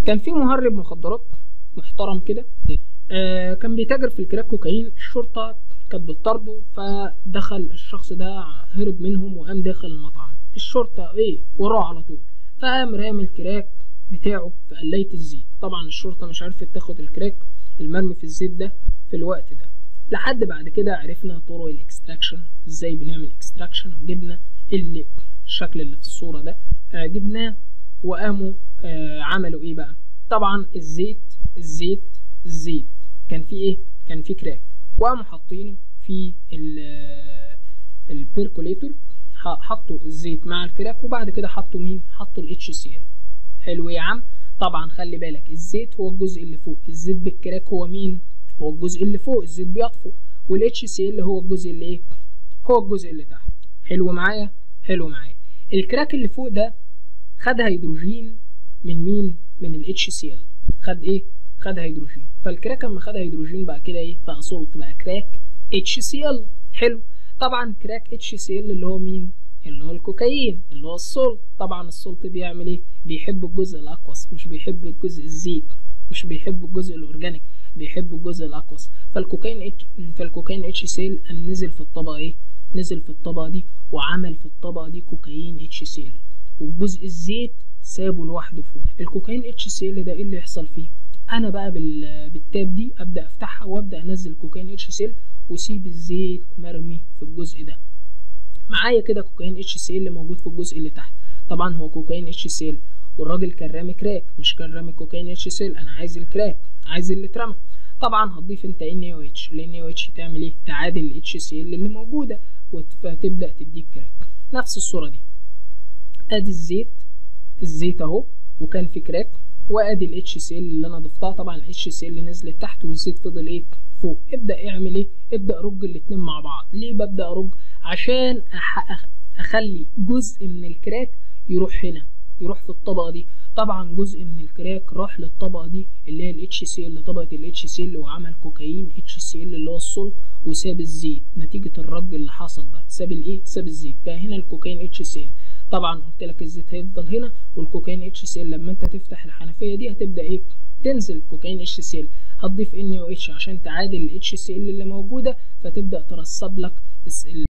كان في مهرب مخدرات محترم كده آه كان بيتاجر في الكراك كوكايين الشرطة كانت بتطارده فدخل الشخص ده هرب منهم وقام داخل المطعم الشرطة ايه وراه على طول فقام رامي الكراك بتاعه في قلاية الزيت طبعا الشرطة مش عرفت تاخد الكراك المرمي في الزيت ده في الوقت ده لحد بعد كده عرفنا طرق الاكستراكشن ازاي بنعمل اكستراكشن وجبنا اللي الشكل اللي في الصورة ده آه جبناه وقاموا آه عملوا ايه بقى طبعا الزيت الزيت الزيت كان في ايه كان في كراك وقاموا حاطينه في البيركوليتور حطوا الزيت مع الكراك وبعد كده حطوا مين حطوا الاتش سي ال حلو يا عم طبعا خلي بالك الزيت هو الجزء اللي فوق الزيت بالكراك هو مين هو الجزء اللي فوق الزيت بيطفو والاتش سي ال هو الجزء اللي ايه هو الجزء اللي تحت حلو معايا حلو معايا الكراك اللي فوق ده خد هيدروجين من مين من الاتش سي ال خد ايه خد هيدروجين فالكراك اما خد هيدروجين بقى كده ايه بقى سولت بقى كراك اتش سي ال حلو طبعا كراك اتش سي ال اللي هو مين اللي هو الكوكايين اللي هو السولت طبعا السولت بيعمل ايه بيحب الجزء الاقوس مش بيحب الجزء الزيت مش بيحب الجزء الاورجانيك بيحب الجزء الاقوس فالكوكايين اتش فالكوكايين اتش سي ال قام نزل في الطبقه ايه نزل في الطبقه دي وعمل في الطبقه دي كوكايين اتش سي ال وجزء الزيت سابه لوحده فوق الكوكايين اتش سي ال ده ايه اللي يحصل فيه انا بقى بالتاب دي ابدا افتحها وابدا انزل كوكايين اتش سي ال واسيب الزيت مرمي في الجزء ده معايا كده كوكايين اتش سي ال موجود في الجزء اللي تحت طبعا هو كوكايين اتش سي ال والراجل كان رامي كراك مش كان رامي كوكايين اتش سي ال انا عايز الكراك عايز اللي اترمى طبعا هتضيف انت ان او اتش لان او اتش تعمل ايه تعادل الاتش سي ال اللي موجوده فتبدا تديك كراك نفس الصوره دي ادي الزيت الزيت اهو وكان في كراك وادي الاتش سي ال اللي انا ضفتها طبعا الاتش سي ال نزلت تحت والزيت فضل ايه فوق ابدا اعمل ايه ابدا رج الاتنين مع بعض ليه ببدا ارج عشان أح اخلي جزء من الكراك يروح هنا يروح في الطبقه دي طبعا جزء من الكراك راح للطبقه دي اللي هي الاتش سي ال طبقه الاتش سي ال وعمل كوكايين اتش سي ال اللي هو السولت وساب الزيت نتيجه الرج اللي حصل ده ساب الايه ساب الزيت بقى هنا الكوكايين اتش سي ال طبعا قلت لك الزيت هيفضل هنا والكوكايين اتش سي ال لما انت تفتح الحنفيه دي هتبدا ايه تنزل كوكايين اتش سي ال هتضيف ان او اتش عشان تعادل الاتش سي ال اللي موجوده فتبدا ترسب لك